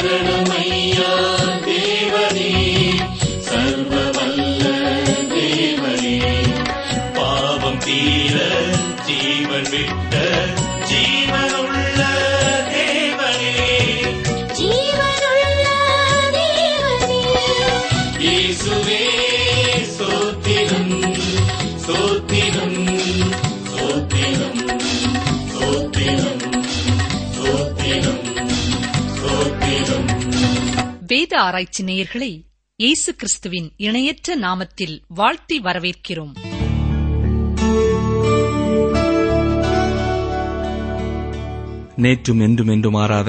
சரணமையா தேவனே சர்வ வல்ல தேவனே பாவம் தீர ஜீவன் விட்ட ஜீவனுள்ள தேவனே ஜீவனுள்ள தேவனே இயேசுவே சோத்திரம் சோத்திரம் சோத்திரம் சோத்திரம் சோத்திரம் சோத்திரம் வேத ஆராய்ச்சி நேயர்களை இயேசு கிறிஸ்துவின் இணையற்ற நாமத்தில் வாழ்த்தி வரவேற்கிறோம் நேற்றும் என்றும் என்றும் மாறாத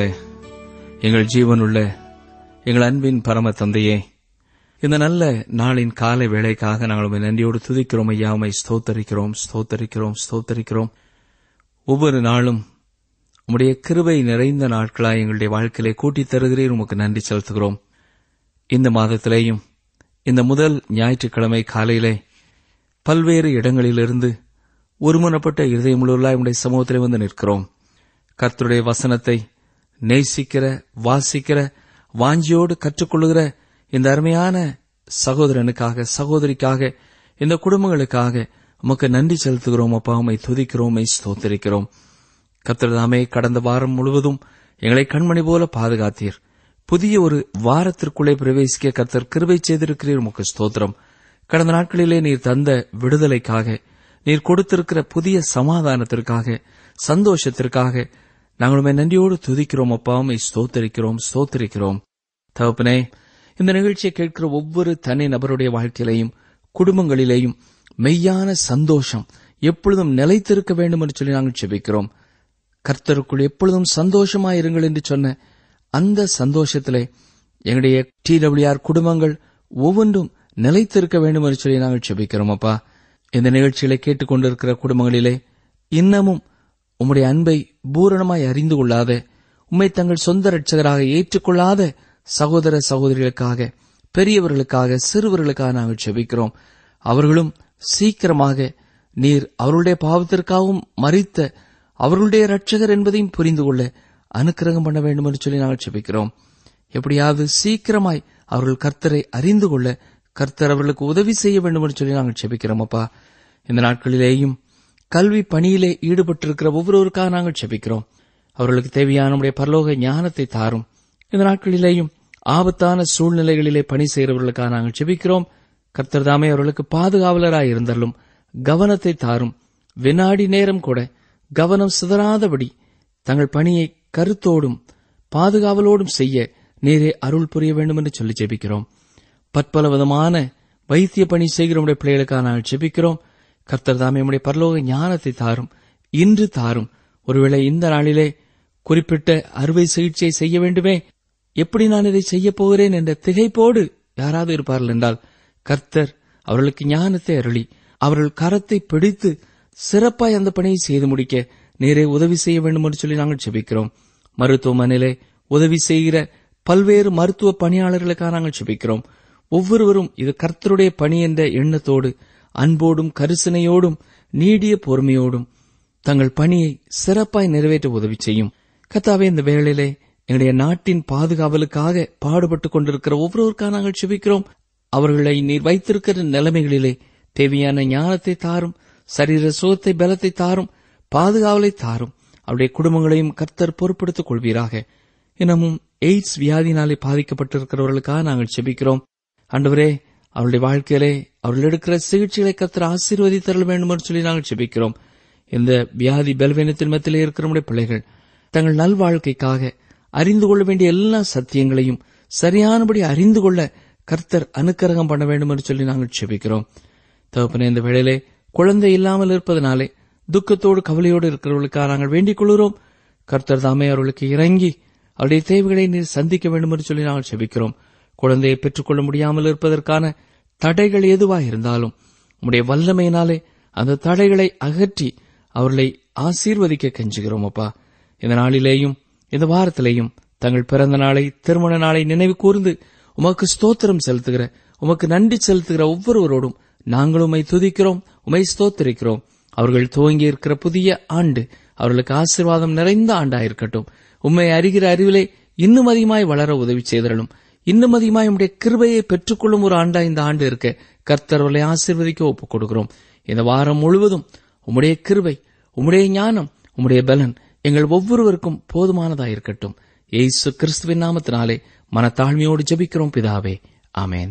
எங்கள் ஜீவனுள்ள எங்கள் அன்பின் பரம தந்தையே இந்த நல்ல நாளின் காலை வேளைக்காக நாங்கள் உம்மை நன்றியோடு துதிக்கிறோம் ஐயா உம்மை ஸ்தோத்தரிக்கிறோம் ஸ்தோத்தரிக்கிறோம் ஸ்தோத்தரிக்கிறோம் ஒவ்வொரு நாளும் உம்முடைய கிருபை நிறைந்த நாட்களாய் எங்களுடைய வாழ்க்கையிலே கூட்டித் தருகிறீர் உமக்கு நன்றி செலுத்துகிறோம் இந்த மாதத்திலேயும் இந்த முதல் ஞாயிற்றுக்கிழமை காலையிலே பல்வேறு இடங்களிலிருந்து ஒருமனப்பட்ட இருதயமுள்ளாய் உடைய சமூகத்திலே வந்து நிற்கிறோம் கர்த்தருடைய வசனத்தை நேசிக்கிற வாசிக்கிற வாஞ்சியோடு கற்றுக்கொள்ளுகிற இந்த அருமையான சகோதரனுக்காக சகோதரிக்காக இந்த குடும்பங்களுக்காக உமக்கு நன்றி செலுத்துகிறோம் அப்பா உம்மை துதிக்கிறோம் உம்மை ஸ்தோத்திரிக்கிறோம் கர்த்தர் தாமே கடந்த வாரம் முழுவதும் எங்களை கண்மணி போல பாதுகாத்தீர் புதிய ஒரு வாரத்திற்குள்ளே பிரவேசிக்க கர்த்தர் கிருபை செய்திருக்கிறீர் உமக்கு ஸ்தோத்திரம் கடந்த நாட்களிலே நீர் தந்த விடுதலைக்காக நீர் கொடுத்திருக்கிற புதிய சமாதானத்திற்காக சந்தோஷத்திற்காக நாங்கள் உம்மை நன்றியோடு துதிக்கிறோம் அப்பா உம்மை ஸ்தோத்தரிக்கிறோம் ஸ்தோத்தரிக்கிறோம் தகப்பனே இந்த நிகழ்ச்சியை கேட்கிற ஒவ்வொரு தனி நபருடைய வாழ்க்கையிலையும் குடும்பங்களிலேயும் மெய்யான சந்தோஷம் எப்பொழுதும் நிலைத்திருக்க வேண்டும் என்று சொல்லி நாங்கள் செபிக்கிறோம் கர்த்தருக்குள் எப்பொழுதும் சந்தோஷமாயிருங்கள் என்று சொன்ன அந்த சந்தோஷத்திலே எங்களுடைய டிடபிள்யூஆர் குடும்பங்கள் ஒவ்வொன்றும் நிலைத்திருக்க வேண்டும் என்று சொல்லி நாங்கள் செபிக்கிறோம் அப்பா இந்த நிகழ்ச்சிகளை கேட்டுக்கொண்டிருக்கிற குடும்பங்களிலே இன்னமும் உம்முடைய அன்பை பூரணமாய் அறிந்து கொள்ளாத உம்மை தங்கள் சொந்த ரட்சகராக ஏற்றுக்கொள்ளாத சகோதர சகோதரிகளுக்காக பெரியவர்களுக்காக சிறுவர்களுக்காக நாங்கள் செபிக்கிறோம் அவர்களும் சீக்கிரமாக நீர் அவர்களுடைய பாவத்திற்காகவும் மறித்த அவர்களுடைய ரட்சகர் என்பதையும் புரிந்து கொள்ள அனுக்கிரகம் பண்ண வேண்டும் என்று சொல்லி நாங்கள் செபிக்கிறோம் எப்படியாவது சீக்கிரமாய் அவர்கள் கர்த்தரை அறிந்து கொள்ள கர்த்தர் அவர்களுக்கு உதவி செய்ய வேண்டும் என்று சொல்லி நாங்கள் செபிக்கிறோம் அப்பா இந்த நாட்களிலேயும் கல்வி பணியிலே ஈடுபட்டிருக்கிற ஒவ்வொருவருக்காக நாங்கள் செபிக்கிறோம் அவர்களுக்கு தேவையான நம்முடைய பரலோக ஞானத்தை தாரும் இந்த நாட்களிலேயும் ஆபத்தான சூழ்நிலைகளிலே பணி செய்கிறவர்களுக்காக நாங்கள் செபிக்கிறோம் கர்த்தர் தாமே அவர்களுக்கு பாதுகாவலராய் இருந்தாலும் கவனத்தை தாரும் வினாடி நேரம் கூட கவனம் சிதறாதபடி தங்கள் பணியை கருத்தோடும் பாதுகாவலோடும் செய்ய நேரே அருள் புரிய வேண்டும் என்று சொல்லி ஜெபிக்கிறோம் பற்பல விதமான வைத்திய பணி செய்கிற உடைய பிள்ளைகளுக்காக நாங்கள் ஜெபிக்கிறோம் கர்த்தர் தாமே உடைய பரலோக ஞானத்தை தாரும் இன்று தாரும் ஒருவேளை இந்த நாளிலே குறிப்பிட்ட அறுவை சிகிச்சை செய்ய வேண்டுமே எப்படி நான் இதை செய்ய போகிறேன் என்ற திகைப்போடு யாராவது இருப்பார்கள் என்றால் கர்த்தர் அவர்களுக்கு ஞானத்தை அருளி அவர்கள் கரத்தை பிடித்து சிறப்பாய் அந்த பணியை செய்து முடிக்க நேரே உதவி செய்ய வேண்டும் என்று சொல்லி நாங்கள் செபிக்கிறோம் மருத்துவமனையிலே உதவி செய்கிற பல்வேறு மருத்துவ பணியாளர்களுக்காக நாங்கள் செபிக்கிறோம் ஒவ்வொருவரும் இது கர்த்தருடைய பணி என்ற எண்ணத்தோடு அன்போடும் கரிசனையோடும் நீடிய பொறுமையோடும் தங்கள் பணியை சிறப்பாய் நிறைவேற்ற உதவி செய்யும் கத்தாவே இந்த வேளையிலே எங்களுடைய நாட்டின் பாதுகாவலுக்காக பாடுபட்டுக் கொண்டிருக்கிற ஒவ்வொருவருக்காக நாங்கள் செபிக்கிறோம் அவர்களை நீர் வைத்திருக்கிற நிலைமைகளிலே தேவையான ஞானத்தை தாரும் சரீர சுகத்தை பலத்தை தாரும் பாதுகாவலை தாரும் அவருடைய குடும்பங்களையும் கர்த்தர் பொறுப்படுத்திக் கொள்வீராக இன்னமும் எய்ட்ஸ் வியாதினாலே பாதிக்கப்பட்டிருக்கிறவர்களுக்காக நாங்கள் செபிக்கிறோம் ஆண்டவரே அவருடைய வாழ்க்கையிலே அவர்கள் எடுக்கிற சிகிச்சைகளை கர்த்தர் ஆசீர்வதித்தரல் வேண்டும் என்று சொல்லி நாங்கள் செபிக்கிறோம் இந்த வியாதி பலவீனத்தின் மத்தியிலே இருக்கிற நம்முடைய பிள்ளைகள் தங்கள் நல்வாழ்க்கைக்காக அறிந்து கொள்ள வேண்டிய எல்லா சத்தியங்களையும் சரியானபடி அறிந்து கொள்ள கர்த்தர் அனுக்கிரகம் பண்ண வேண்டும் என்று சொல்லி நாங்கள் செபிக்கிறோம் தகப்பனே இந்த வேளையிலே குழந்தை இல்லாமல் இருப்பதனாலே துக்கத்தோடு கவலையோடு இருக்கிறவர்களுக்காக நாங்கள் வேண்டிக் கொள்கிறோம் கர்த்தர் தாமே அவர்களுக்கு இறங்கி அவருடைய தேவைகளை நீர் சந்திக்க வேண்டும் என்று சொல்லி நாங்கள் செபிக்கிறோம் குழந்தையை பெற்றுக்கொள்ள முடியாமல் இருப்பதற்கான தடைகள் எதுவாக இருந்தாலும் உம்முடைய வல்லமையினாலே அந்த தடைகளை அகற்றி அவர்களை ஆசீர்வதிக்க கெஞ்சுகிறோம் அப்பா இந்த நாளிலேயும் இந்த வாரத்திலேயும் தங்கள் பிறந்த நாளை திருமண நாளை நினைவு கூர்ந்து உமக்கு ஸ்தோத்திரம் செலுத்துகிற உமக்கு நன்றி செலுத்துகிற ஒவ்வொருவரோடும் நாங்கள் உம்மை துதிக்கிறோம் உம்மை ஸ்தோத்திரிக்கிறோம் அவர்கள் துவங்கி இருக்கிற புதிய ஆண்டு அவர்களுக்கு ஆசீர்வாதம் நிறைந்த ஆண்டாயிருக்கட்டும் உம்மை அறிகிற அறிவிலே இன்னும் அதிகமாய் வளர உதவி செய்தரலும் இன்னும் அதிகமாய் உடைய கிருபையை பெற்றுக்கொள்ளும் ஒரு ஆண்டா இந்த ஆண்டு இருக்க கர்த்தர்களை ஆசீர்வதிக்க ஒப்புக் கொடுக்கிறோம் இந்த வாரம் முழுவதும் உம்முடைய கிருபை உம்முடைய ஞானம் உம்முடைய பலன் எங்கள் ஒவ்வொருவருக்கும் போதுமானதா இருக்கட்டும் ஏசு கிறிஸ்துவின் நாமத்தினாலே மனத்தாழ்மையோடு ஜெபிக்கிறோம் பிதாவே ஆமென்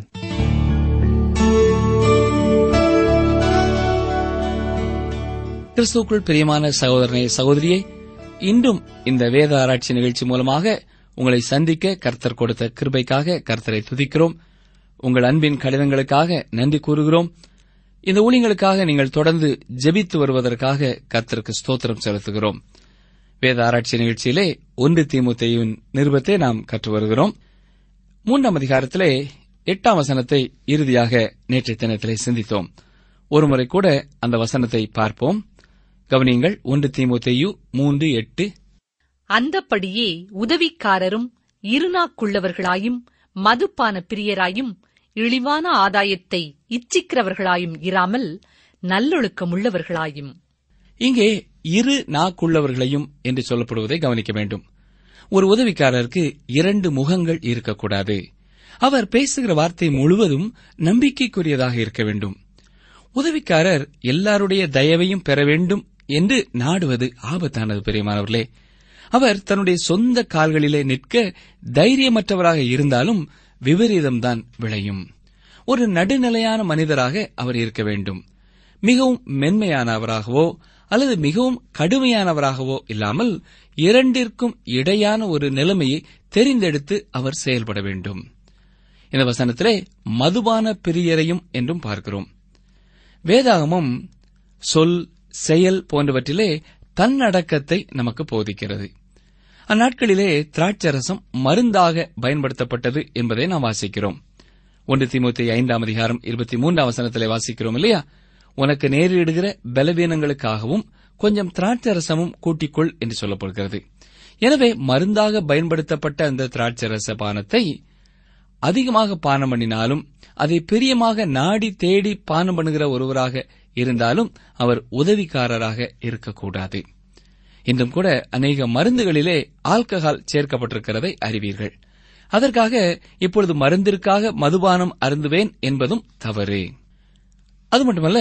கிறிஸ்துவுக்குள் பிரியமான சகோதரனே சகோதரியே இன்றும் இந்த வேத ஆராய்ச்சி நிகழ்ச்சி மூலமாக உங்களை சந்திக்க கர்த்தர் கொடுத்த கிருபைக்காக கர்த்தரை துதிக்கிறோம் உங்கள் அன்பின் கடிதங்களுக்காக நன்றி கூறுகிறோம் இந்த ஊழியங்களுக்காக நீங்கள் தொடர்ந்து ஜெபித்து வருவதற்காக கர்த்தருக்கு ஸ்தோத்திரம் செலுத்துகிறோம் வேத ஆராய்ச்சி நிகழ்ச்சியிலே ஒன்று தீமுத்தையின் நிருபத்தை நாம் கற்று வருகிறோம் மூன்றாம் அதிகாரத்திலே எட்டாம் வசனத்தை இறுதியாக நேற்றைய தினத்திலே சிந்தித்தோம் ஒருமுறை கூட அந்த வசனத்தை பார்ப்போம் கவனியுங்கள் ஒன்று தீமுத்தையு மூன்று எட்டு அந்தப்படியே உதவிக்காரரும் இருநாக்குள்ளவர்களாயும் மதுப்பான பிரியராயும் இழிவான ஆதாயத்தை இச்சிக்கிறவர்களாயும் இராமல் நல்லொழுக்கமுள்ளவர்களாயும் இங்கே இரு நாக்குள்ளவர்களையும் என்று சொல்லப்படுவதை கவனிக்க வேண்டும் ஒரு உதவிக்காரருக்கு இரண்டு முகங்கள் இருக்கக்கூடாது அவர் பேசுகிற வார்த்தை முழுவதும் நம்பிக்கைக்குரியதாக இருக்க வேண்டும் உதவிக்காரர் எல்லாருடைய தயவையும் பெற வேண்டும் என்று நாடுவது ஆபத்தானது பெரியமானவர்களே அவர் தன்னுடைய சொந்த கால்களிலே நிற்க தைரியமற்றவராக இருந்தாலும் விபரீதம்தான் விளையும் ஒரு நடுநிலையான மனிதராக அவர் இருக்க வேண்டும் மிகவும் மென்மையானவராகவோ அல்லது மிகவும் கடுமையானவராகவோ இல்லாமல் இரண்டிற்கும் இடையான ஒரு நிலைமையை தெரிந்தெடுத்து அவர் செயல்பட வேண்டும் இந்த வசனத்திலே மதுபான பிரியரையும் என்றும் பார்க்கிறோம் வேதாகமம் சொல் செயல் போன்றவற்றிலே தன்னடக்கத்தை நமக்கு போதிக்கிறது அந்நாட்களிலே திராட்சரசம் மருந்தாக பயன்படுத்தப்பட்டது என்பதை நாம் வாசிக்கிறோம் ஒன்று திமுத்தி ஐந்தாம் அதிகாரம் இருபத்தி மூன்றாம் வசனத்திலே வாசிக்கிறோம் இல்லையா உனக்கு நேரிடுகிற பலவீனங்களுக்காகவும் கொஞ்சம் திராட்சரசமும் கூட்டிக்கொள் என்று சொல்லப்படுகிறது எனவே மருந்தாக பயன்படுத்தப்பட்ட அந்த திராட்சரச பானத்தை அதிகமாக பானம் பண்ணினாலும் அதை பிரியமாக நாடி தேடி பானம் பண்ணுகிற ஒருவராக இருந்தாலும் அவர் உதவிக்காரராக இருக்கக்கூடாது இன்றும் கூட அநேக மருந்துகளிலே ஆல்கஹால் சேர்க்கப்பட்டிருக்கிறதை அறிவீர்கள் அதற்காக இப்பொழுது மருந்திற்காக மதுபானம் அருந்துவேன் என்பதும் தவறு அது மட்டுமல்ல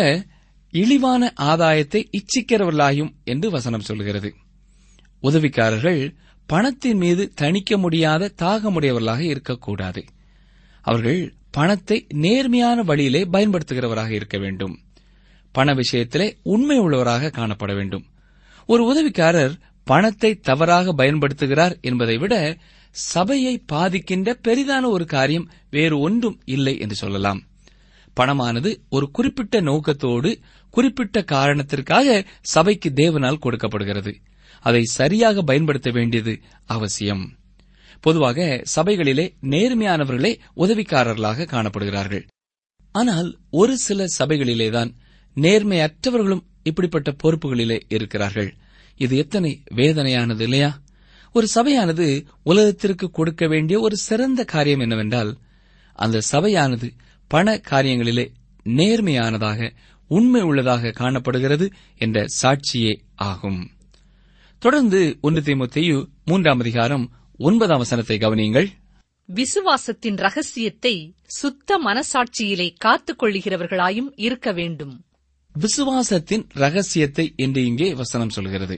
இழிவான ஆதாயத்தை இச்சிக்கிறவர்களாயும் என்று வசனம் சொல்கிறது உதவிக்காரர்கள் பணத்தின் மீது தணிக்க முடியாத தாகமுடையவர்களாக இருக்கக்கூடாது அவர்கள் பணத்தை நேர்மையான வழியிலே பயன்படுத்துகிறவராக இருக்க வேண்டும் பண விஷயத்திலே உண்மை உள்ளவராக காணப்பட வேண்டும் ஒரு உதவிக்காரர் பணத்தை தவறாக பயன்படுத்துகிறார் என்பதை விட சபையை பாதிக்கின்ற பெரிதான ஒரு காரியம் வேறு ஒன்றும் இல்லை என்று சொல்லலாம் பணமானது ஒரு குறிப்பிட்ட நோக்கத்தோடு குறிப்பிட்ட காரணத்திற்காக சபைக்கு தேவனால் கொடுக்கப்படுகிறது அதை சரியாக பயன்படுத்த வேண்டியது அவசியம் பொதுவாக சபைகளிலே நேர்மையானவர்களே உதவிக்காரர்களாக காணப்படுகிறார்கள் ஆனால் ஒரு சில சபைகளிலேதான் நேர்மையற்றவர்களும் இப்படிப்பட்ட பொறுப்புகளிலே இருக்கிறார்கள் இது எத்தனை வேதனையானது இல்லையா ஒரு சபையானது உலகத்திற்கு கொடுக்க வேண்டிய ஒரு சிறந்த காரியம் என்னவென்றால் அந்த சபையானது பண காரியங்களிலே நேர்மையானதாக உண்மை உள்ளதாக காணப்படுகிறது என்ற சாட்சியே ஆகும் தொடர்ந்து ஒன்று தீமுத்தையு மூன்றாம் அதிகாரம் ஒன்பதாம் வசனத்தை கவனியுங்கள் விசுவாசத்தின் ரகசியத்தை சுத்த மனசாட்சியிலே காத்துக் கொள்ளுகிறவர்களாயும் இருக்க வேண்டும் விசுவாசத்தின் ரகசியத்தை என்று இங்கே வசனம் சொல்கிறது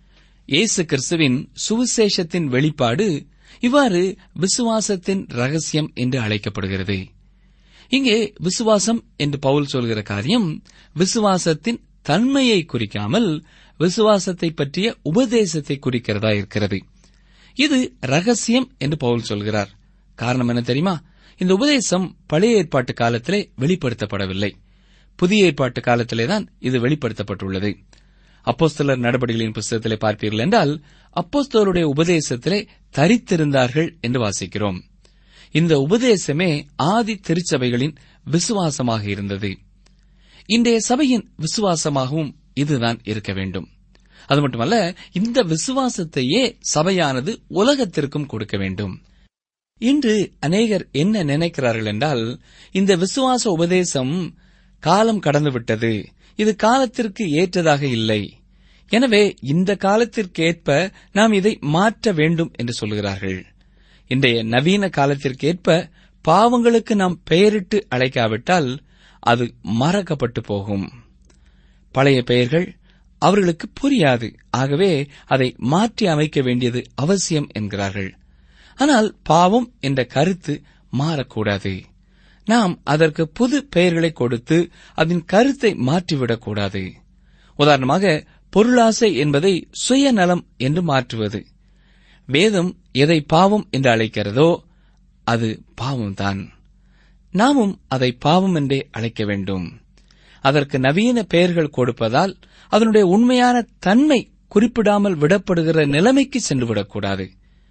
இயேசு கிறிஸ்துவின் சுவிசேஷத்தின் வெளிப்பாடு இவ்வாறு விசுவாசத்தின் ரகசியம் என்று அழைக்கப்படுகிறது இங்கே விசுவாசம் என்று பவுல் சொல்கிற காரியம் விசுவாசத்தின் தன்மையை குறிக்காமல் விசுவாசத்தை பற்றிய உபதேசத்தை குறிக்கிறதா இருக்கிறது இது ரகசியம் என்று பவுல் சொல்கிறார் காரணம் என்ன தெரியுமா இந்த உபதேசம் பழைய ஏற்பாட்டு காலத்திலே வெளிப்படுத்தப்படவில்லை புதிய ஏற்பாட்டு காலத்திலேதான் இது வெளிப்படுத்தப்பட்டுள்ளது அப்போஸ்தலர் நடவடிக்கைகளின் புஸ்தகத்திலே பார்ப்பீர்கள் என்றால் அப்போஸ்தலருடைய உபதேசத்திலே தரித்திருந்தார்கள் என்று வாசிக்கிறோம் இந்த உபதேசமே ஆதி திருச்சபைகளின் விசுவாசமாக இருந்தது இன்றைய சபையின் விசுவாசமாகவும் இதுதான் இருக்க வேண்டும் அது மட்டுமல்ல இந்த விசுவாசத்தையே சபையானது உலகத்திற்கும் கொடுக்க வேண்டும் இன்று அநேகர் என்ன நினைக்கிறார்கள் என்றால் இந்த விசுவாச உபதேசம் காலம் கடந்துவிட்டது இது காலத்திற்கு ஏற்றதாக இல்லை எனவே இந்த காலத்திற்கு ஏற்ப நாம் இதை மாற்ற வேண்டும் என்று சொல்கிறார்கள் இன்றைய நவீன காலத்திற்கேற்ப பாவங்களுக்கு நாம் பெயரிட்டு அழைக்காவிட்டால் அது மறக்கப்பட்டு போகும் பழைய பெயர்கள் அவர்களுக்கு புரியாது ஆகவே அதை மாற்றி அமைக்க வேண்டியது அவசியம் என்கிறார்கள் ஆனால் பாவம் என்ற கருத்து மாறக்கூடாது நாம் அதற்கு புது பெயர்களை கொடுத்து அதன் கருத்தை மாற்றிவிடக்கூடாது உதாரணமாக பொருளாசை என்பதை சுயநலம் என்று மாற்றுவது வேதம் எதை பாவம் என்று அழைக்கிறதோ அது பாவம்தான் நாமும் அதை பாவம் என்றே அழைக்க வேண்டும் அதற்கு நவீன பெயர்கள் கொடுப்பதால் அதனுடைய உண்மையான தன்மை குறிப்பிடாமல் விடப்படுகிற நிலைமைக்கு சென்றுவிடக்கூடாது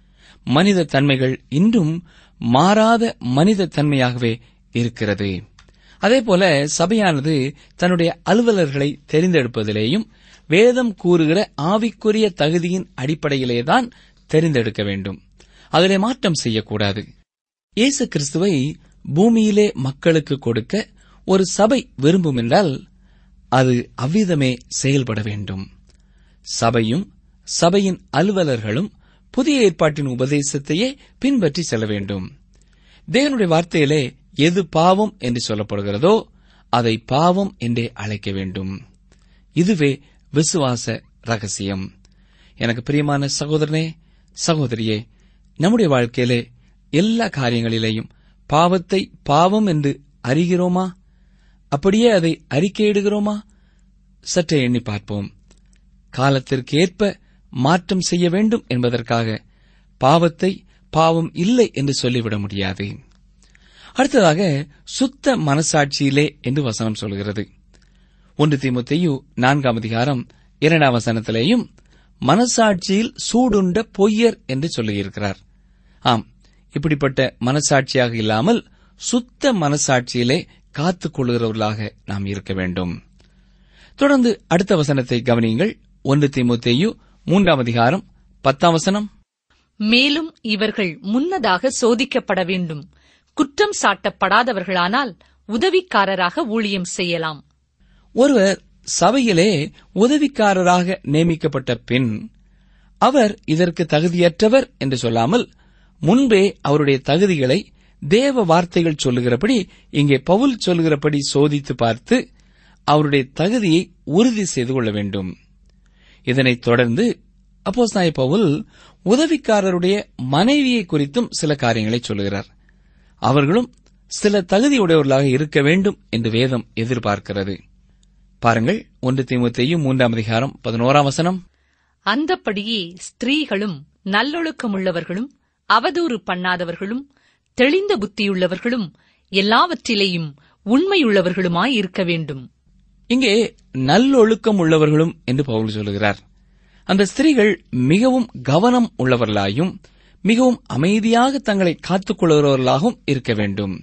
மனித தன்மைகள் இன்றும் மாறாத மனித தன்மையாகவே இருக்கிறது அதேபோல சபையானது தன்னுடைய அலுவலர்களை தெரிந்தெடுப்பதிலேயும் வேதம் கூறுகிற ஆவிக்குரிய தகுதியின் அடிப்படையிலேதான் தெரிந்தெடுக்க வேண்டும் அதிலே மாற்றம் செய்யக்கூடாது இயேசு கிறிஸ்துவை பூமியிலே மக்களுக்கு கொடுக்க ஒரு சபை விரும்பும் என்றால் அது அவ்விதமே செயல்பட வேண்டும் சபையும் சபையின் அலுவலர்களும் புதிய ஏற்பாட்டின் உபதேசத்தையே பின்பற்றி செல்ல வேண்டும் தேவனுடைய வார்த்தையிலே எது பாவம் என்று சொல்லப்படுகிறதோ அதை பாவம் என்றே அழைக்க வேண்டும் இதுவே விசுவாச ரகசியம் எனக்கு பிரியமான சகோதரனே சகோதரியே நம்முடைய வாழ்க்கையிலே எல்லா காரியங்களிலேயும் பாவத்தை பாவம் என்று அறிகிறோமா அப்படியே அதை அறிக்கையிடுகிறோமா சற்றே எண்ணி பார்ப்போம் காலத்திற்கு ஏற்ப மாற்றம் செய்ய வேண்டும் என்பதற்காக பாவத்தை பாவம் இல்லை என்று சொல்லிவிட முடியாது அடுத்ததாக சுத்த மனசாட்சியிலே என்று வசனம் சொல்கிறது ஒன்று தீமுத்தையு நான்காம் அதிகாரம் இரண்டாம் வசனத்திலேயும் மனசாட்சியில் சூடுண்ட பொய்யர் என்று சொல்லியிருக்கிறார் ஆம் இப்படிப்பட்ட மனசாட்சியாக இல்லாமல் சுத்த மனசாட்சியிலே காத்துக் கொள்கிறவர்களாக நாம் இருக்க வேண்டும் தொடர்ந்து அடுத்த வசனத்தை கவனியுங்கள் ஒன்று தீமுத்தேயு மூன்றாம் அதிகாரம் பத்தாம் வசனம் மேலும் இவர்கள் முன்னதாக சோதிக்கப்பட வேண்டும் குற்றம் சாட்டப்படாதவர்களானால் உதவிக்காரராக ஊழியம் செய்யலாம் ஒருவர் சபையிலே உதவிக்காரராக நியமிக்கப்பட்ட பின் அவர் இதற்கு தகுதியற்றவர் என்று சொல்லாமல் முன்பே அவருடைய தகுதிகளை தேவ வார்த்தைகள் சொல்லுகிறபடி இங்கே பவுல் சொல்லுகிறபடி சோதித்து பார்த்து அவருடைய தகுதியை உறுதி செய்து கொள்ள வேண்டும் இதனைத் தொடர்ந்து அப்போஸ்தாய பவுல் உதவிக்காரருடைய மனைவியை குறித்தும் சில காரியங்களை சொல்லுகிறார் அவர்களும் சில தகுதியுடையவர்களாக இருக்க வேண்டும் என்று வேதம் எதிர்பார்க்கிறது பாருங்கள் ஒன்று தீமுத்தையும் மூன்றாம் அதிகாரம் பதினோராம் வசனம் அந்தப்படியே ஸ்திரீகளும் நல்லொழுக்கமுள்ளவர்களும் அவதூறு பண்ணாதவர்களும் தெளிந்த புத்தியுள்ளவர்களும் எல்லாவற்றிலேயும் உண்மையுள்ளவர்களுமாய் இருக்க வேண்டும் இங்கே நல்லொழுக்கம் உள்ளவர்களும் என்று பவுல் சொல்லுகிறார் அந்த ஸ்திரீகள் மிகவும் கவனம் உள்ளவர்களாயும் மிகவும் அமைதியாக தங்களை காத்துக் கொள்கிறவர்களாகவும் இருக்க வேண்டும்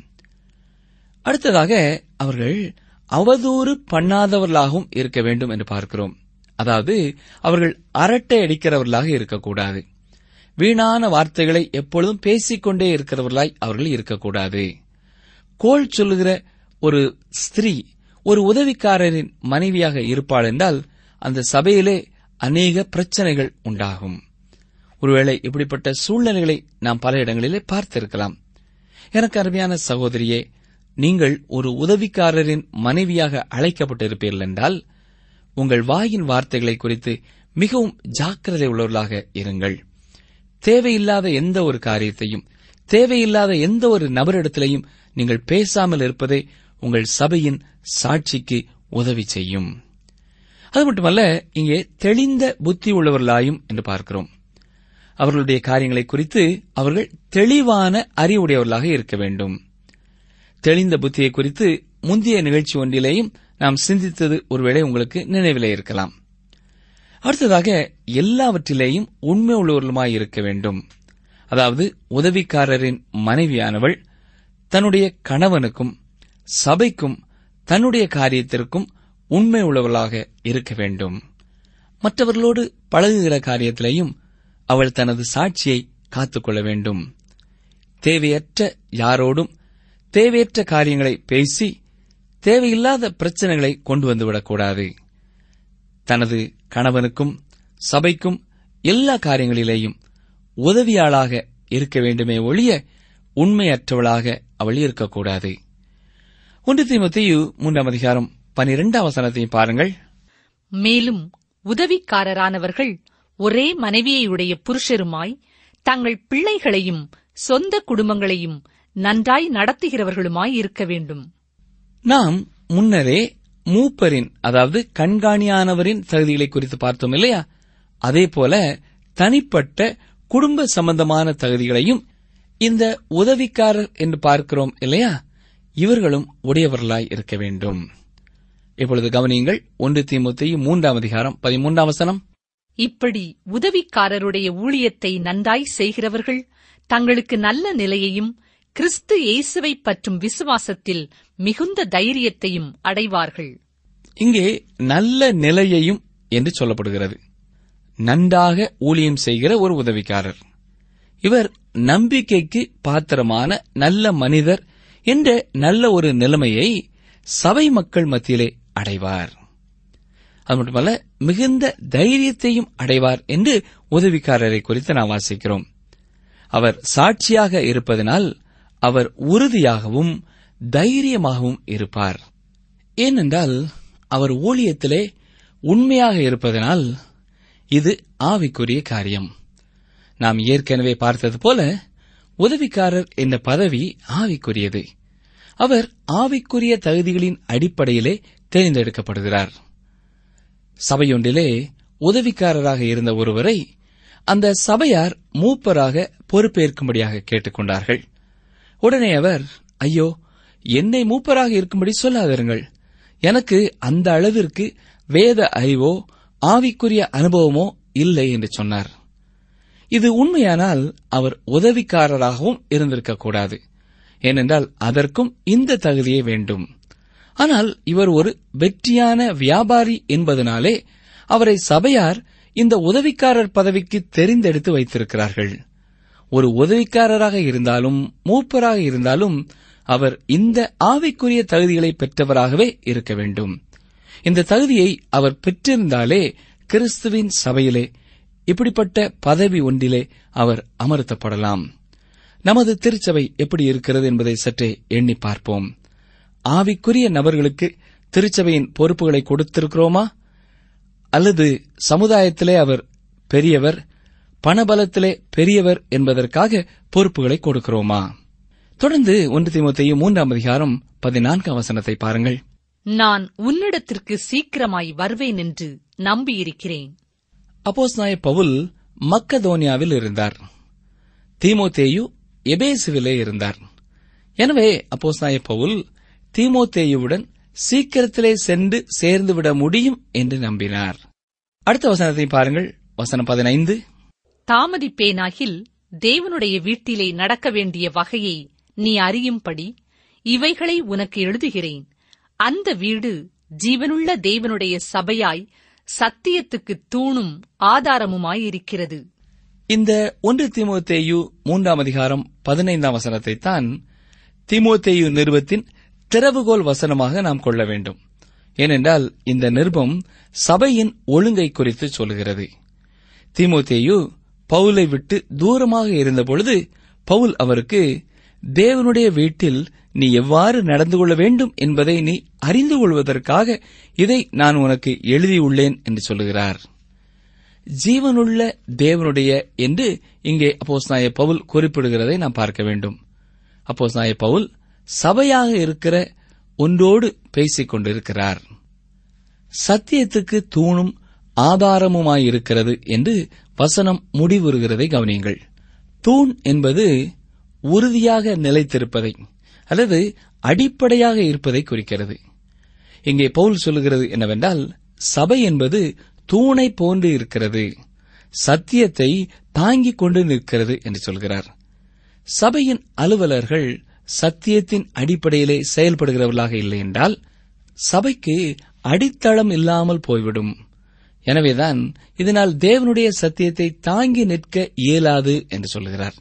அடுத்ததாக அவர்கள் அவதூறு பண்ணாதவர்களாகவும் இருக்க வேண்டும் என்று பார்க்கிறோம் அதாவது அவர்கள் அரட்டை அடிக்கிறவர்களாக இருக்கக்கூடாது வீணான வார்த்தைகளை எப்பொழுதும் பேசிக்கொண்டே இருக்கிறவர்களாய் அவர்கள் இருக்கக்கூடாது கோள் சொல்லுகிற ஒரு ஸ்திரீ ஒரு உதவிக்காரரின் மனைவியாக இருப்பாள் என்றால் அந்த சபையிலே அநேக பிரச்சனைகள் உண்டாகும் ஒருவேளை இப்படிப்பட்ட சூழ்நிலைகளை நாம் பல இடங்களிலே பார்த்திருக்கலாம் எனக்கு அருமையான சகோதரியே நீங்கள் ஒரு உதவிக்காரரின் மனைவியாக அழைக்கப்பட்டிருப்பீர்கள் என்றால் உங்கள் வாயின் வார்த்தைகளை குறித்து மிகவும் ஜாக்கிரதை உள்ளவர்களாக இருங்கள் தேவையில்லாத எந்த ஒரு காரியத்தையும் தேவையில்லாத எந்த ஒரு நபரிடத்திலையும் நீங்கள் பேசாமல் இருப்பதே உங்கள் சபையின் சாட்சிக்கு உதவி செய்யும் அது மட்டுமல்ல இங்கே தெளிந்த புத்தி உள்ளவர்களாயும் என்று பார்க்கிறோம் அவர்களுடைய காரியங்களை குறித்து அவர்கள் தெளிவான அறிவுடையவர்களாக இருக்க வேண்டும் தெளிந்த புத்தியை குறித்து முந்தைய நிகழ்ச்சி ஒன்றிலேயும் நாம் சிந்தித்தது ஒருவேளை உங்களுக்கு நினைவிலே இருக்கலாம் அடுத்ததாக எல்லாவற்றிலேயும் உண்மை உள்ளவர்களுமாய் இருக்க வேண்டும் அதாவது உதவிக்காரரின் மனைவியானவள் தன்னுடைய கணவனுக்கும் சபைக்கும் தன்னுடைய காரியத்திற்கும் உண்மை உள்ளவர்களாக இருக்க வேண்டும் மற்றவர்களோடு பழகுகிற காரியத்திலேயும் அவள் தனது சாட்சியை காத்துக்கொள்ள வேண்டும் தேவையற்ற யாரோடும் தேவையற்ற காரியங்களை பேசி தேவையில்லாத பிரச்சனைகளை கொண்டு வந்துவிடக்கூடாது தனது கணவனுக்கும் சபைக்கும் எல்லா காரியங்களிலேயும் உதவியாளாக இருக்க வேண்டுமே ஒழிய உண்மையற்றவளாக அவள் இருக்கக்கூடாது ஒன்று தீமத்தையு மூன்றாம் அதிகாரம் பனிரெண்டாம் வசனத்தையும் பாருங்கள் மேலும் உதவிக்காரரானவர்கள் ஒரே மனைவியையுடைய புருஷருமாய் தங்கள் பிள்ளைகளையும் சொந்த குடும்பங்களையும் நன்றாய் நடத்துகிறவர்களுமாய் இருக்க வேண்டும் நாம் முன்னரே மூப்பரின் அதாவது கண்காணியானவரின் தகுதிகளை குறித்து பார்த்தோம் இல்லையா அதே போல தனிப்பட்ட குடும்ப சம்பந்தமான தகுதிகளையும் இந்த உதவிக்காரர் என்று பார்க்கிறோம் இல்லையா இவர்களும் உடையவர்களாய் இருக்க வேண்டும் இப்பொழுது கவனியுங்கள் ஒன்று தீமுத்தையு மூன்றாம் அதிகாரம் பதிமூன்றாம் வசனம் இப்படி உதவிக்காரருடைய ஊழியத்தை நன்றாய் செய்கிறவர்கள் தங்களுக்கு நல்ல நிலையையும் கிறிஸ்து இயேசுவை பற்றும் விசுவாசத்தில் மிகுந்த தைரியத்தையும் அடைவார்கள் இங்கே நல்ல நிலையையும் என்று சொல்லப்படுகிறது நன்றாக ஊழியம் செய்கிற ஒரு உதவிக்காரர் இவர் நம்பிக்கைக்கு பாத்திரமான நல்ல மனிதர் என்ற நல்ல ஒரு நிலைமையை சபை மக்கள் மத்தியிலே அடைவார் அது மட்டுமல்ல மிகுந்த தைரியத்தையும் அடைவார் என்று உதவிக்காரரை குறித்து நாம் வாசிக்கிறோம் அவர் சாட்சியாக இருப்பதனால் அவர் உறுதியாகவும் தைரியமாகவும் இருப்பார் ஏனென்றால் அவர் ஊழியத்திலே உண்மையாக இருப்பதனால் இது ஆவிக்குரிய காரியம் நாம் ஏற்கனவே பார்த்தது போல உதவிக்காரர் என்ற பதவி ஆவிக்குரியது அவர் ஆவிக்குரிய தகுதிகளின் அடிப்படையிலே தேர்ந்தெடுக்கப்படுகிறார் சபையொன்றிலே உதவிக்காரராக இருந்த ஒருவரை அந்த சபையார் மூப்பராக பொறுப்பேற்கும்படியாக கேட்டுக்கொண்டார்கள் உடனே அவர் ஐயோ என்னை மூப்பராக இருக்கும்படி சொல்லாதிருங்கள் எனக்கு அந்த அளவிற்கு வேத அறிவோ ஆவிக்குரிய அனுபவமோ இல்லை என்று சொன்னார் இது உண்மையானால் அவர் உதவிக்காரராகவும் இருந்திருக்கக்கூடாது ஏனென்றால் அதற்கும் இந்த தகுதியே வேண்டும் ஆனால் இவர் ஒரு வெற்றியான வியாபாரி என்பதனாலே அவரை சபையார் இந்த உதவிக்காரர் பதவிக்கு தெரிந்தெடுத்து வைத்திருக்கிறார்கள் ஒரு உதவிக்காரராக இருந்தாலும் மூப்பராக இருந்தாலும் அவர் இந்த ஆவிக்குரிய தகுதிகளை பெற்றவராகவே இருக்க வேண்டும் இந்த தகுதியை அவர் பெற்றிருந்தாலே கிறிஸ்துவின் சபையிலே இப்படிப்பட்ட பதவி ஒன்றிலே அவர் அமர்த்தப்படலாம் நமது திருச்சபை எப்படி இருக்கிறது என்பதை சற்றே எண்ணி பார்ப்போம் ஆவிக்குரிய நபர்களுக்கு திருச்சபையின் பொறுப்புகளை கொடுத்திருக்கிறோமா அல்லது சமுதாயத்திலே அவர் பெரியவர் பணபலத்திலே பெரியவர் என்பதற்காக பொறுப்புகளை கொடுக்கிறோமா தொடர்ந்து ஒன்று தீமோத்தேயு மூன்றாம் அதிகாரம் பதினான்காம் வசனத்தை பாருங்கள் நான் உன்னிடத்திற்கு சீக்கிரமாய் வருவேன் என்று நம்பியிருக்கிறேன் அப்போஸ்நாய பவுல் மக்கதோனியாவில் இருந்தார் தீமோத்தேயு எபேசுவிலே இருந்தார் எனவே அப்போஸ்நாய பவுல் தீமோத்தேயுவுடன் சீக்கிரத்திலே சென்று சேர்ந்துவிட முடியும் என்று நம்பினார் அடுத்த வசனத்தை பாருங்கள் வசனம் பதினைந்து தாமதிப்பேனாகில் தேவனுடைய வீட்டிலே நடக்க வேண்டிய வகையை நீ அறியும்படி இவைகளை உனக்கு எழுதுகிறேன் அந்த வீடு ஜீவனுள்ள தேவனுடைய சபையாய் சத்தியத்துக்கு தூணும் ஆதாரமுமாயிருக்கிறது இந்த ஒன்று தீமோத்தேயு மூன்றாம் அதிகாரம் பதினைந்தாம் வசனத்தை தான் தீமோத்தேயு நிருபத்தின் திறவுகோல் வசனமாக நாம் கொள்ள வேண்டும் ஏனென்றால் இந்த நிருபம் சபையின் ஒழுங்கை குறித்து சொல்கிறது தீமோத்தேயு பவுலை விட்டு தூரமாக இருந்தபொழுது பவுல் அவருக்கு தேவனுடைய வீட்டில் நீ எவ்வாறு நடந்து கொள்ள வேண்டும் என்பதை நீ அறிந்து கொள்வதற்காக இதை நான் உனக்கு எழுதியுள்ளேன் என்று சொல்லுகிறார் ஜீவனுள்ள தேவனுடைய என்று இங்கே அப்போஸ்நாய பவுல் குறிப்பிடுகிறதை நாம் பார்க்க வேண்டும் அப்போஸ்நாய பவுல் சபையாக இருக்கிற ஒன்றோடு பேசிக் கொண்டிருக்கிறார் சத்தியத்துக்கு தூணும் ஆதாரமுமாயிருக்கிறது என்று வசனம் முடிவுறுகிறதை கவனியுங்கள் தூண் என்பது உறுதியாக நிலைத்திருப்பதை அல்லது அடிப்படையாக இருப்பதை குறிக்கிறது இங்கே பவுல் சொல்லுகிறது என்னவென்றால் சபை என்பது தூணை போன்று இருக்கிறது சத்தியத்தை தாங்கிக் கொண்டு நிற்கிறது என்று சொல்கிறார் சபையின் அலுவலர்கள் சத்தியத்தின் அடிப்படையிலே செயல்படுகிறவர்களாக இல்லை என்றால் சபைக்கு அடித்தளம் இல்லாமல் போய்விடும் எனவேதான் இதனால் தேவனுடைய சத்தியத்தை தாங்கி நிற்க இயலாது என்று சொல்கிறார்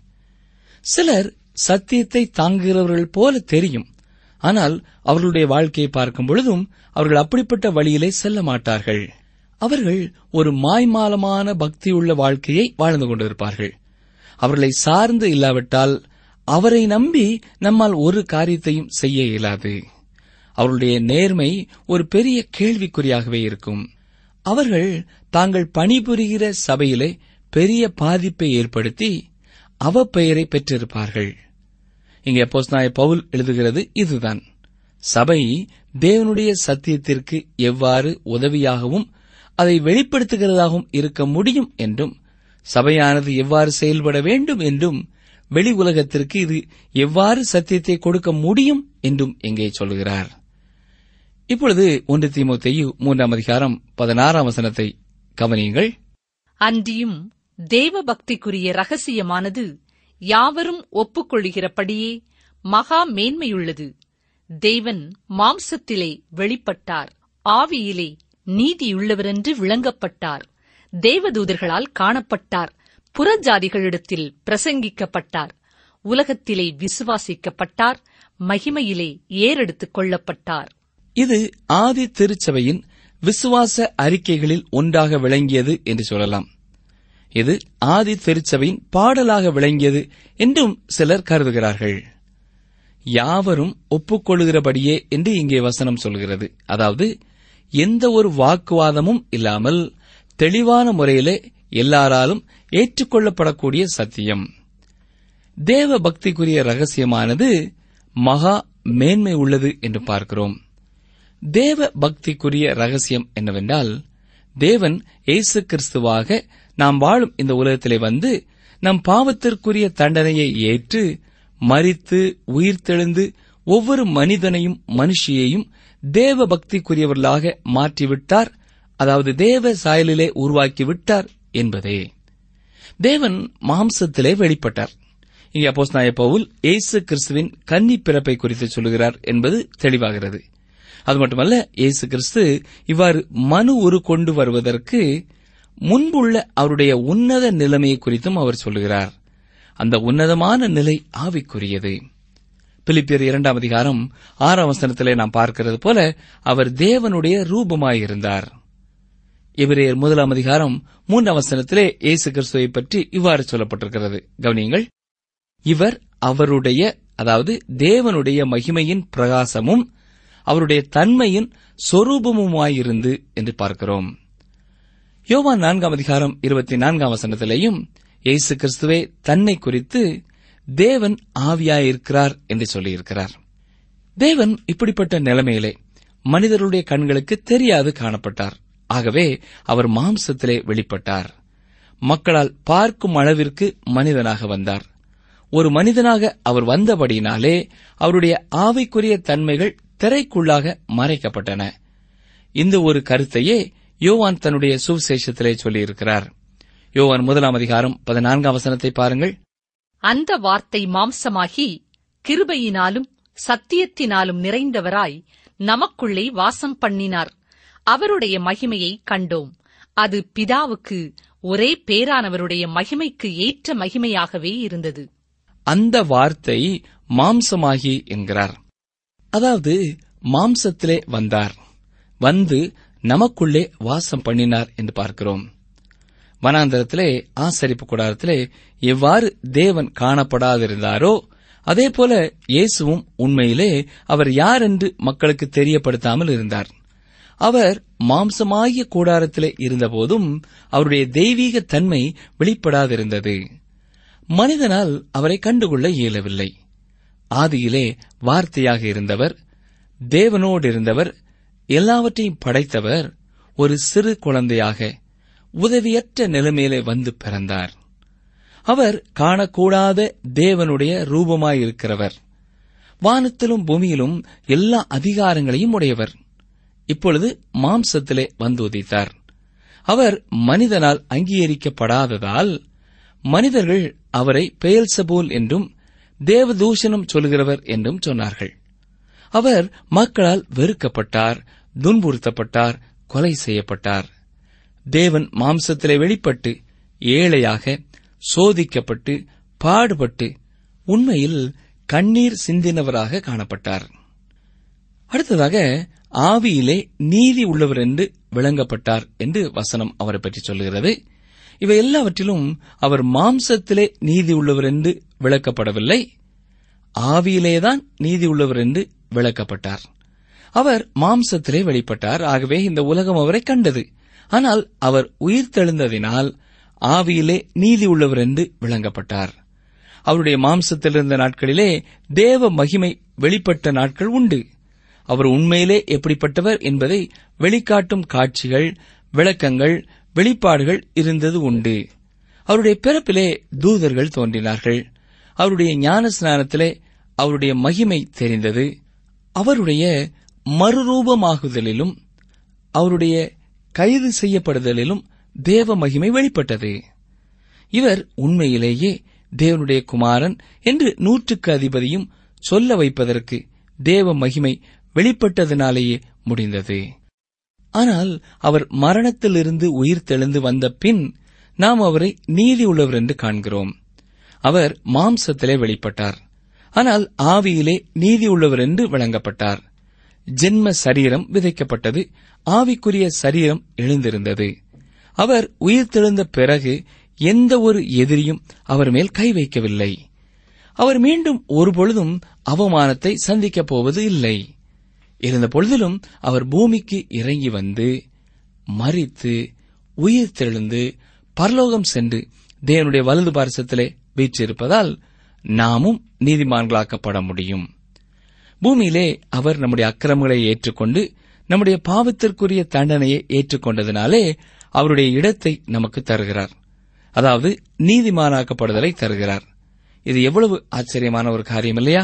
சிலர் சத்தியத்தை தாங்குகிறவர்கள் போல தெரியும் ஆனால் அவர்களுடைய வாழ்க்கையை பார்க்கும் பொழுதும் அவர்கள் அப்படிப்பட்ட வழியிலே செல்ல மாட்டார்கள் அவர்கள் ஒரு மாய்மாலமான பக்தியுள்ள வாழ்க்கையை வாழ்ந்து கொண்டிருப்பார்கள் அவர்களை சார்ந்து இல்லாவிட்டால் அவரை நம்பி நம்மால் ஒரு காரியத்தையும் செய்ய இயலாது அவர்களுடைய நேர்மை ஒரு பெரிய கேள்விக்குறியாகவே இருக்கும் அவர்கள் தாங்கள் பணிபுரிகிற சபையிலே பெரிய பாதிப்பை ஏற்படுத்தி அவப்பெயரை பெற்றிருப்பார்கள் இங்கே அப்போஸ்தலனாகிய பவுல் எழுதுகிறது இதுதான் சபை தேவனுடைய சத்தியத்திற்கு எவ்வாறு உதவியாகவும் அதை வெளிப்படுத்துகிறதாகவும் இருக்க முடியும் என்றும் சபையானது எவ்வாறு செயல்பட வேண்டும் என்றும் வெளி உலகத்திற்கு இது எவ்வாறு சத்தியத்தை கொடுக்க முடியும் என்றும் இங்கே சொல்கிறார் இப்பொழுது ஒன்று தீமோத்தேயு மூன்றாம் அதிகாரம் பதினாறாம் வசனத்தை கவனியுங்கள் அன்றியும் தேவ பக்திக்குரிய ரகசியமானது யாவரும் ஒப்புக்கொள்கிறபடியே மகா மேன்மையுள்ளது தேவன் மாம்சத்திலே வெளிப்பட்டார் ஆவியிலே நீதியுள்ளவரென்று விளங்கப்பட்டார் தேவதூதர்களால் காணப்பட்டார் புறஜாதிகளிடத்தில் பிரசங்கிக்கப்பட்டார் உலகத்திலே விசுவாசிக்கப்பட்டார் மகிமையிலே ஏறெடுத்துக் கொள்ளப்பட்டார் இது ஆதி திருச்சபையின் விசுவாச அறிக்கைகளில் ஒன்றாக விளங்கியது என்று சொல்லலாம் இது ஆதி திருச்சபையின் பாடலாக விளங்கியது என்றும் சிலர் கருதுகிறார்கள் யாவரும் ஒப்புக்கொள்கிறபடியே என்று இங்கே வசனம் சொல்கிறது அதாவது எந்த ஒரு வாக்குவாதமும் இல்லாமல் தெளிவான முறையிலே எல்லாராலும் ஏற்றுக்கொள்ளப்படக்கூடிய சத்தியம் தேவ பக்திக்குரிய ரகசியமானது மகா மேன்மை உள்ளது என்று பார்க்கிறோம் தேவ பக்திக்குரிய ரகசியம் என்னவென்றால் தேவன் இயேசு கிறிஸ்துவாக நாம் வாழும் இந்த உலகத்திலே வந்து நம் பாவத்திற்குரிய தண்டனையை ஏற்று மரித்து உயிர்த்தெழுந்து ஒவ்வொரு மனிதனையும் மனுஷியையும் தேவ பக்திக்குரியவர்களாக மாற்றிவிட்டார் அதாவது தேவ சாயலிலே உருவாக்கி விட்டார் என்பதே தேவன் மாம்சத்திலே வெளிப்பட்டார் இங்கே அப்போஸ்தலனாகிய பவுல் இயேசு கிறிஸ்துவின் கன்னி பிறப்பை குறித்து சொல்லுகிறார் என்பது தெளிவாகிறது அது மட்டுமல்ல இயேசு கிறிஸ்து இவ்வாறு மனு உரு கொண்டு வருவதற்கு முன்புள்ள அவருடைய உன்னத நிலைமையை குறித்தும் அவர் சொல்லுகிறார் அந்த உன்னதமான நிலை ஆவிக்குரியது பிலிப்பியர் இரண்டாம் அதிகாரம் ஆறாம் வசனத்திலே நாம் பார்க்கிறது போல அவர் தேவனுடைய ரூபமாயிருந்தார் எபிரேயர் முதலாம் அதிகாரம் மூன்றாம் வசனத்திலே இயேசு கிறிஸ்துவை பற்றி இவ்வாறு சொல்லப்பட்டிருக்கிறது கவனியுங்கள் இவர் அவருடைய அதாவது தேவனுடைய மகிமையின் பிரகாசமும் அவருடைய தன்மையின் சொரூபமுமாயிருந்து என்று பார்க்கிறோம் யோவான் நான்காம் அதிகாரம் இருபத்தி நான்காம் வசனத்திலேயும் இயேசு கிறிஸ்துவே தன்னை குறித்து தேவன் ஆவியாயிருக்கிறார் என்று சொல்லியிருக்கிறார் தேவன் இப்படிப்பட்ட நிலைமையிலே மனிதருடைய கண்களுக்கு தெரியாது காணப்பட்டார் ஆகவே அவர் மாம்சத்திலே வெளிப்பட்டார் மக்களால் பார்க்கும் அளவிற்கு மனிதனாக வந்தார் ஒரு மனிதனாக அவர் வந்தபடியினாலே அவருடைய ஆவிக்குரிய தன்மைகள் திரைக்குள்ளாக மறைக்கப்பட்டன இந்த ஒரு கருத்தையே யோவான் தன்னுடைய சுவிசேஷத்திலே சொல்லியிருக்கிறார் யோவான் முதலாம் அதிகாரம் பதினான்காம் வசனத்தை பாருங்கள் அந்த வார்த்தை மாம்சமாகி கிருபையினாலும் சத்தியத்தினாலும் நிறைந்தவராய் நமக்குள்ளே வாசம் பண்ணினார் அவருடைய மகிமையை கண்டோம் அது பிதாவுக்கு ஒரே பேரானவருடைய மகிமைக்கு ஏற்ற மகிமையாகவே இருந்தது அந்த வார்த்தை மாம்சமாகி என்கிறார் அதாவது மாம்சத்திலே வந்தார் வந்து நமக்குள்ளே வாசம் பண்ணினார் என்று பார்க்கிறோம் வனாந்தரத்திலே ஆசரிப்பு கூடாரத்திலே எவ்வாறு தேவன் காணப்படாதிருந்தாரோ அதே போல இயேசுவும் உண்மையிலே அவர் யார் என்று மக்களுக்கு தெரியப்படுத்தாமல் இருந்தார் அவர் மாம்சமாகிய கூடாரத்திலே இருந்தபோதும் அவருடைய தெய்வீக தன்மை வெளிப்படாதிருந்தது மனிதனால் அவரை கண்டுகொள்ள இயலவில்லை ஆதியிலே வார்த்தையாக இருந்தவர் தேவனோடு இருந்தவர் எல்லாவற்றையும் படைத்தவர் ஒரு சிறு குழந்தையாக உதவியற்ற நிலைமையிலே வந்து பிறந்தார் அவர் காணக்கூடாத தேவனுடைய ரூபமாயிருக்கிறவர் வானத்திலும் பூமியிலும் எல்லா அதிகாரங்களையும் உடையவர் இப்பொழுது மாம்சத்திலே வந்து உதித்தார் அவர் மனிதனால் அங்கீகரிக்கப்படாததால் மனிதர்கள் அவரை பெயல்சபூல் என்றும் தேவதூஷணம் சொல்கிறவர் என்றும் சொன்னார்கள் அவர் மக்களால் வெறுக்கப்பட்டார் துன்புறுத்தப்பட்டார் கொலை செய்யப்பட்டார் தேவன் மாம்சத்திலே வெளிப்பட்டு ஏழையாக சோதிக்கப்பட்டு பாடுபட்டு உண்மையில் கண்ணீர் சிந்தினவராக காணப்பட்டார் அடுத்ததாக ஆவியிலே நீதி உள்ளவர் என்று விளங்கப்பட்டார் என்று வசனம் அவரை பற்றி சொல்கிறது இவை எல்லாவற்றிலும் அவர் மாம்சத்திலே நீதி உள்ளவர் என்று விளக்கப்படவில்லை ஆவியிலேதான் நீதி உள்ளவர் என்று விளக்கப்பட்டார் அவர் மாம்சத்திலே வெளிப்பட்டார் ஆகவே இந்த உலகம் அவரை கண்டது ஆனால் அவர் உயிர்த்தெழுந்ததினால் ஆவியிலே நீதி உள்ளவர் என்று விளங்கப்பட்டார் அவருடைய மாம்சத்தில் இருந்த நாட்களிலே தேவ மகிமை வெளிப்பட்ட நாட்கள் உண்டு அவர் உண்மையிலே எப்படிப்பட்டவர் என்பதை வெளிக்காட்டும் காட்சிகள் விளக்கங்கள் வெளிப்பாடுகள் இருந்தது உண்டு அவருடைய பிறப்பிலே தூதர்கள் தோன்றினார்கள் அவருடைய ஞான ஸ்நானத்திலே அவருடைய மகிமை தெரிந்தது அவருடைய மறுரூபமாகுதலிலும் அவருடைய கைது செய்யப்படுதலிலும் தேவ மகிமை வெளிப்பட்டது இவர் உண்மையிலேயே தேவனுடைய குமாரன் என்று நூற்றுக்கு அதிபதியும் சொல்ல வைப்பதற்கு தேவ மகிமை வெளிப்பட்டதினாலேயே முடிந்தது ஆனால் அவர் மரணத்திலிருந்து உயிர் தெழுந்து வந்த பின் நாம் அவரை நீதி உள்ளவர் என்று காண்கிறோம் அவர் மாம்சத்திலே வெளிப்பட்டார் ஆனால் ஆவியிலே நீதி உள்ளவர் என்று விளங்கப்பட்டார் ஜென்ம சரீரம் விதைக்கப்பட்டது ஆவிக்குரிய சரீரம் எழுந்திருந்தது அவர் உயிர்த்தெழுந்த பிறகு எந்த ஒரு எதிரியும் அவர் மேல் கை வைக்கவில்லை அவர் மீண்டும் ஒருபொழுதும் அவமானத்தை சந்திக்கப் போவது இல்லை இருந்த பொழுதிலும் அவர் பூமிக்கு இறங்கி வந்து மறித்து உயிர் தெழுந்து பரலோகம் சென்று தேவனுடைய வலது பாரசத்திலே வீற்றிருப்பதால் நாமும் நீதிமான்களாக்கப்பட முடியும் பூமியிலே அவர் நம்முடைய அக்கிரமங்களை ஏற்றுக்கொண்டு நம்முடைய பாவத்திற்குரிய தண்டனையை ஏற்றுக்கொண்டதினாலே அவருடைய இடத்தை நமக்கு தருகிறார் அதாவது நீதிமானாக்கப்படுதலை தருகிறார் இது எவ்வளவு ஆச்சரியமான ஒரு காரியம் இல்லையா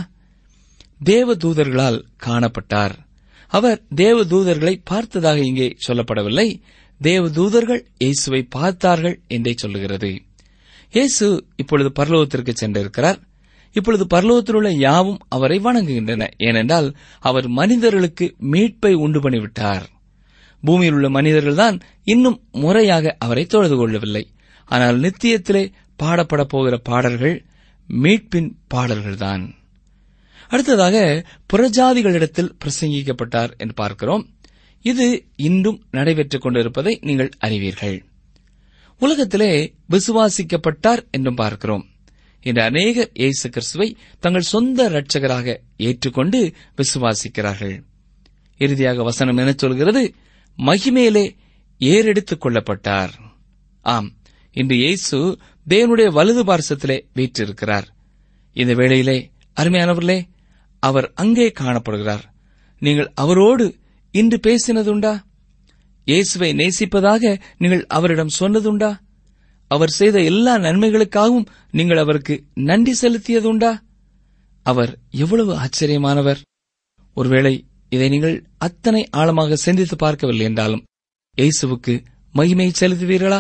தேவ தூதர்களால் காணப்பட்டார் அவர் தேவ தூதர்களை பார்த்ததாக இங்கே சொல்லப்படவில்லை தேவ தூதர்கள் இயேசுவை பார்த்தார்கள் என்றே சொல்லுகிறது இயேசு இப்பொழுது பரலோகத்திற்கு சென்றிருக்கிறார் இப்பொழுது பரலோகத்தில் உள்ள யாவும் அவரை வணங்குகின்றன ஏனென்றால் அவர் மனிதர்களுக்கு மீட்பை உண்டு பண்ணிவிட்டார் பூமியில் உள்ள மனிதர்கள்தான் இன்னும் முறையாக அவரை தொழுது கொள்ளவில்லை ஆனால் நித்தியத்திலே பாடப்பட போகிற பாடல்கள் மீட்பின் பாடல்கள்தான் அடுத்ததாக புறஜாதிகளிடத்தில் பிரசங்கிக்கப்பட்டார் என்று பார்க்கிறோம் இது இன்றும் நடைபெற்றுக் கொண்டிருப்பதை நீங்கள் அறிவீர்கள் உலகத்திலே விசுவாசிக்கப்பட்டார் என்றும் பார்க்கிறோம் இன்று அநேகர் இயேசு கிறிஸ்துவை தங்கள் சொந்த இரட்சகராக ஏற்றுக்கொண்டு விசுவாசிக்கிறார்கள் இறுதியாக வசனம் என சொல்கிறது மகிமேலே ஏறெடுத்துக் கொள்ளப்பட்டார் ஆம் இன்று இயேசு தேவனுடைய வலது பார்சத்திலே வீற்றிருக்கிறார் இந்த வேளையிலே அருமையானவர்களே அவர் அங்கே காணப்படுகிறார் நீங்கள் அவரோடு இன்று பேசினதுண்டா இயேசுவை நேசிப்பதாக நீங்கள் அவரிடம் சொன்னதுண்டா அவர் செய்த எல்லா நன்மைகளுக்காகவும் நீங்கள் அவருக்கு நன்றி செலுத்தியதுண்டா அவர் எவ்வளவு ஆச்சரியமானவர் ஒருவேளை இதை நீங்கள் அத்தனை ஆழமாக சிந்தித்து பார்க்கவில்லை என்றாலும் இயேசுவுக்கு மகிமை செலுத்துவீர்களா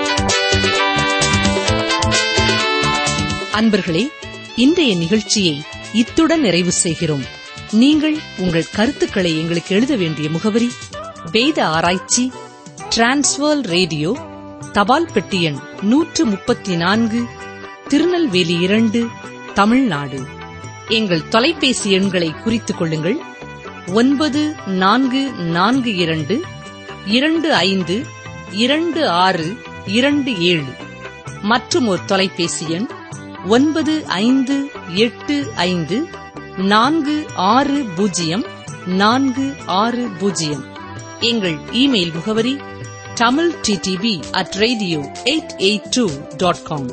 அன்பர்களே இன்றைய நிகழ்ச்சியை இத்துடன் நிறைவு செய்கிறோம் நீங்கள் உங்கள் கருத்துக்களை எங்களுக்கு எழுத வேண்டிய முகவரி வேத ஆராய்ச்சி டிரான்ஸ்வர் ரேடியோ தபால் பெட்டி எண் நூற்று முப்பத்தி நான்கு திருநெல்வேலி இரண்டு தமிழ்நாடு எங்கள் தொலைபேசி எண்களை குறித்துக் கொள்ளுங்கள் ஒன்பது நான்கு நான்கு இரண்டு இரண்டு ஐந்து இரண்டு ஆறு இரண்டு ஏழு மற்றும் ஒரு தொலைபேசி எண் ஒன்பது ஐந்து எட்டு ஐந்து நான்கு ஆறு பூஜ்ஜியம் நான்கு ஆறு பூஜ்ஜியம் எங்கள் இமெயில் முகவரி Tamil DTP at radio eight eight two dot com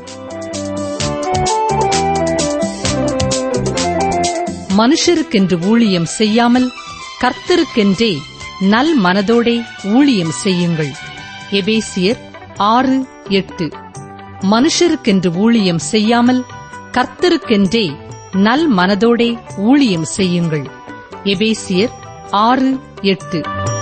மனுஷருக்கென்று ஊழியம் செய்யாமல் கர்த்தருக்கென்றே நல் மனதோடே ஊழியம் செய்யுங்கள் எபேசியர் ஆறு எட்டு மனுஷருக்கென்று ஊழியம் செய்யாமல் கர்த்தருக்கென்றே நல் மனதோடே ஊழியம் செய்யுங்கள் எபேசியர் ஆறு எட்டு